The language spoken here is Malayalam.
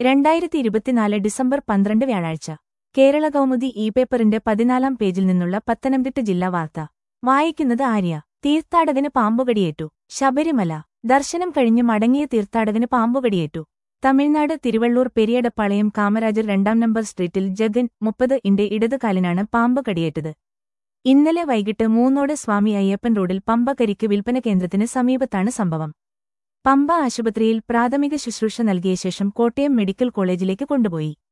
രണ്ടായിരത്തി ഇരുപത്തിനാല് ഡിസംബർ പന്ത്രണ്ട് വ്യാഴാഴ്ച കേരള കൗമുദി ഇ പേപ്പറിന്റെ പതിനാലാം പേജിൽ നിന്നുള്ള പത്തനംതിട്ട ജില്ലാ വാർത്ത വായിക്കുന്നത് ആര്യ തീർത്ഥാടകന് പാമ്പുകടിയേറ്റു ശബരിമല ദർശനം കഴിഞ്ഞ് മടങ്ങിയ തീർത്ഥാടകന് പാമ്പുകടിയേറ്റു തമിഴ്നാട് തിരുവള്ളൂർ പെരിയടപ്പാളയം കാമരാജർ രണ്ടാം നമ്പർ സ്ട്രീറ്റിൽ ജഗൻ മുപ്പത് ഇന്റെ ഇടത് കാലിനാണ് പാമ്പ് കടിയേറ്റത് ഇന്നലെ വൈകിട്ട് മൂന്നോട് സ്വാമി അയ്യപ്പൻ റോഡിൽ പമ്പ കരിക്ക് വിൽപ്പന കേന്ദ്രത്തിന് സമീപത്താണ് സംഭവം പമ്പ ആശുപത്രിയിൽ പ്രാഥമിക ശുശ്രൂഷ നൽകിയ ശേഷം കോട്ടയം മെഡിക്കൽ കോളേജിലേക്ക് കൊണ്ടുപോയി